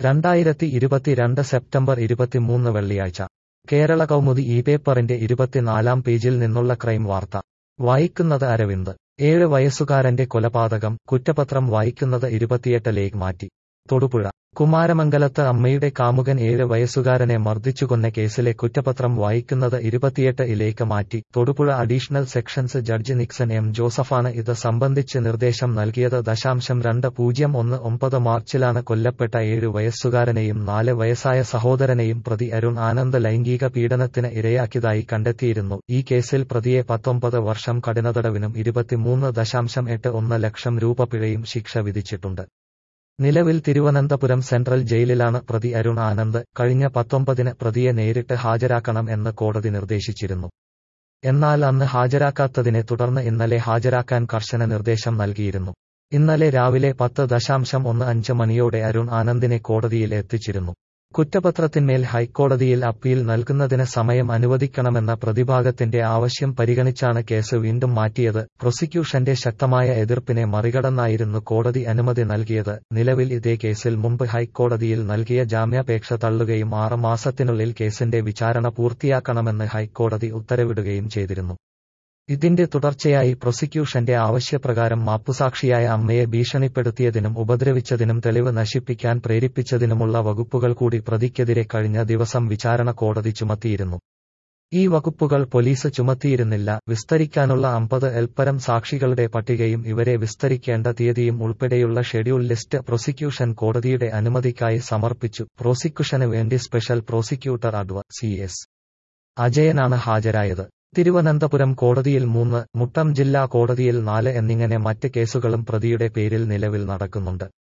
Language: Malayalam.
രണ്ടായിരത്തി ഇരുപത്തിരണ്ട് സെപ്റ്റംബർ ഇരുപത്തിമൂന്ന് വെള്ളിയാഴ്ച കേരള കൗമുദി ഈ പേപ്പറിന്റെ ഇരുപത്തിനാലാം പേജിൽ നിന്നുള്ള ക്രൈം വാർത്ത വായിക്കുന്നത് അരവിന്ദ് ഏഴ് വയസ്സുകാരന്റെ കൊലപാതകം കുറ്റപത്രം വായിക്കുന്നത് ഇരുപത്തിയെട്ട് ലേക്ക് മാറ്റി തൊടുപുഴ കുമാരമംഗലത്ത് അമ്മയുടെ കാമുകൻ ഏഴ് വയസ്സുകാരനെ മർദ്ദിച്ചുകൊന്ന കേസിലെ കുറ്റപത്രം വായിക്കുന്നത് ഇരുപത്തിയെട്ട് ഇലേക്ക് മാറ്റി Thodupuzha additional sessions judge Nixon M ജോസഫാണ് ഇത് സംബന്ധിച്ച് നിർദ്ദേശം നൽകിയത് ദശാംശം രണ്ട് പൂജ്യം ഒന്ന് ഒമ്പത് മാർച്ചിലാണ് കൊല്ലപ്പെട്ട ഏഴ് വയസ്സുകാരനെയും നാല് വയസ്സായ സഹോദരനെയും പ്രതി അരുൺ ആനന്ദ് ലൈംഗിക പീഡനത്തിന് ഇരയാക്കിയതായി കണ്ടെത്തിയിരുന്നു ഈ കേസിൽ പ്രതിയെ പത്തൊമ്പത് വർഷം കഠിനതടവിനും ഇരുപത്തിമൂന്ന് ദശാംശം എട്ട് ഒന്ന് ലക്ഷം രൂപ പിഴയും ശിക്ഷ വിധിച്ചിട്ടുണ്ട് നിലവിൽ തിരുവനന്തപുരം സെൻട്രൽ ജയിലിലാണ് പ്രതി അരുൺ ആനന്ദ് കഴിഞ്ഞ പത്തൊമ്പതിന് പ്രതിയെ നേരിട്ട് ഹാജരാക്കണം എന്ന് കോടതി നിർദ്ദേശിച്ചിരുന്നു എന്നാൽ അന്ന് ഹാജരാക്കാത്തതിനെ തുടർന്ന് ഇന്നലെ ഹാജരാക്കാൻ കർശന നിർദ്ദേശം നൽകിയിരുന്നു ഇന്നലെ രാവിലെ പത്ത് ദശാംശം ഒന്ന് അഞ്ച് മണിയോടെ അരുൺ ആനന്ദിനെ കോടതിയിൽ എത്തിച്ചിരുന്നു കുറ്റപത്രത്തിന്മേൽ ഹൈക്കോടതിയിൽ അപ്പീൽ നൽകുന്നതിന് സമയം അനുവദിക്കണമെന്ന പ്രതിഭാഗത്തിന്റെ ആവശ്യം പരിഗണിച്ചാണ് കേസ് വീണ്ടും മാറ്റിയത് പ്രോസിക്യൂഷന്റെ ശക്തമായ എതിർപ്പിനെ മറികടന്നായിരുന്നു കോടതി അനുമതി നൽകിയത് നിലവിൽ ഇതേ കേസിൽ മുമ്പ് ഹൈക്കോടതിയിൽ നൽകിയ ജാമ്യാപേക്ഷ തള്ളുകയും ആറ് മാസത്തിനുള്ളിൽ കേസിന്റെ വിചാരണ പൂർത്തിയാക്കണമെന്ന് ഹൈക്കോടതി ഉത്തരവിടുകയും ചെയ്തിരുന്നു ഇതിന്റെ തുടർച്ചയായി പ്രോസിക്യൂഷന്റെ ആവശ്യപ്രകാരം മാപ്പുസാക്ഷിയായ അമ്മയെ ഭീഷണിപ്പെടുത്തിയതിനും ഉപദ്രവിച്ചതിനും തെളിവ് നശിപ്പിക്കാൻ പ്രേരിപ്പിച്ചതിനുമുള്ള വകുപ്പുകൾ കൂടി പ്രതിക്കെതിരെ കഴിഞ്ഞ ദിവസം വിചാരണ കോടതി ചുമത്തിയിരുന്നു ഈ വകുപ്പുകൾ പോലീസ് ചുമത്തിയിരുന്നില്ല വിസ്തരിക്കാനുള്ള അമ്പത് എൽപ്പരം സാക്ഷികളുടെ പട്ടികയും ഇവരെ വിസ്തരിക്കേണ്ട തീയതിയും ഉൾപ്പെടെയുള്ള ഷെഡ്യൂൾ ലിസ്റ്റ് പ്രോസിക്യൂഷൻ കോടതിയുടെ അനുമതിക്കായി സമർപ്പിച്ചു പ്രോസിക്യൂഷന് വേണ്ടി special prosecutor adv C S അജയനാണ് ഹാജരായത് തിരുവനന്തപുരം കോടതിയിൽ മൂന്ന് മുട്ടം ജില്ലാ കോടതിയിൽ നാല് എന്നിങ്ങനെ മറ്റ് കേസുകളും പ്രതിയുടെ പേരിൽ നിലവിൽ നടക്കുന്നുണ്ട്